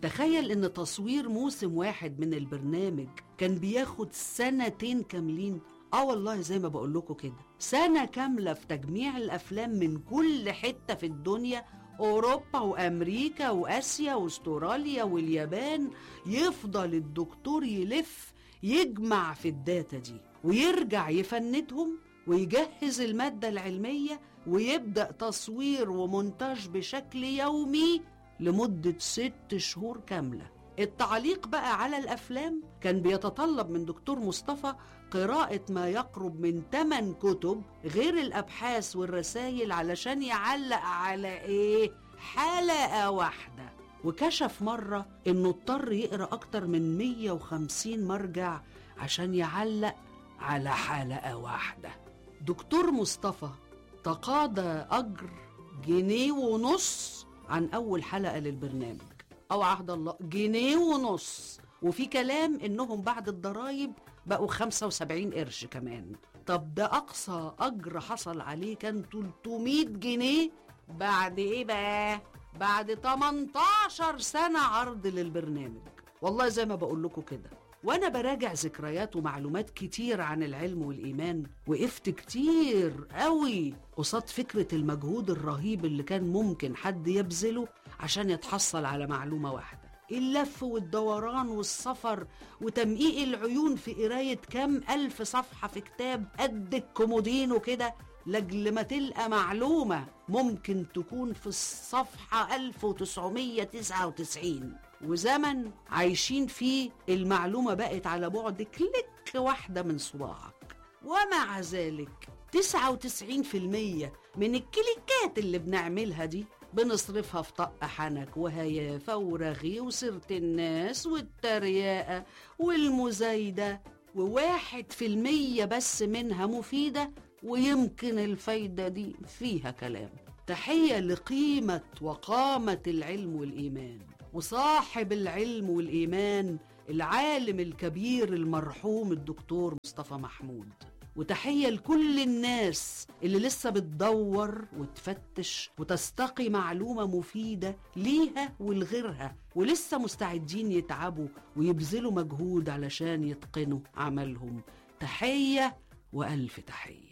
تخيل ان تصوير موسم واحد من البرنامج كان بياخد سنتين كاملين اه والله زي ما بقول لكم كده سنة كاملة في تجميع الأفلام من كل حتة في الدنيا أوروبا وأمريكا وآسيا وأستراليا واليابان يفضل الدكتور يلف يجمع في الداتا دي ويرجع يفندهم ويجهز المادة العلمية ويبدأ تصوير ومونتاج بشكل يومي لمدة ست شهور كاملة التعليق بقى على الأفلام كان بيتطلب من دكتور مصطفى قراءة ما يقرب من 8 كتب غير الأبحاث والرسائل علشان يعلق على إيه؟ حلقة واحدة وكشف مرة إنه اضطر يقرأ أكتر من 150 مرجع عشان يعلق على حلقة واحدة دكتور مصطفى تقاضى أجر جنيه ونص عن أول حلقة للبرنامج أو عهد الله جنيه ونص وفي كلام إنهم بعد الضرايب بقوا 75 قرش كمان طب ده أقصى أجر حصل عليه كان 300 جنيه بعد إيه بقى؟ بعد 18 سنة عرض للبرنامج والله زي ما بقول لكم كده وانا براجع ذكريات ومعلومات كتير عن العلم والايمان وقفت كتير قوي قصاد فكره المجهود الرهيب اللي كان ممكن حد يبذله عشان يتحصل على معلومه واحده اللف والدوران والسفر وتمقيق العيون في قرايه كام الف صفحه في كتاب قد الكومودينو كده لاجل ما تلقى معلومه ممكن تكون في الصفحه 1999 وزمن عايشين فيه المعلومة بقت على بعد كليك واحدة من صباعك ومع ذلك 99% من الكليكات اللي بنعملها دي بنصرفها في طق حنك وهيافة ورغي وسيرة الناس والترياقة والمزايدة وواحد في المية بس منها مفيدة ويمكن الفايدة دي فيها كلام تحية لقيمة وقامة العلم والإيمان وصاحب العلم والإيمان العالم الكبير المرحوم الدكتور مصطفى محمود وتحية لكل الناس اللي لسه بتدور وتفتش وتستقي معلومة مفيدة ليها ولغيرها ولسه مستعدين يتعبوا ويبذلوا مجهود علشان يتقنوا عملهم تحية وألف تحية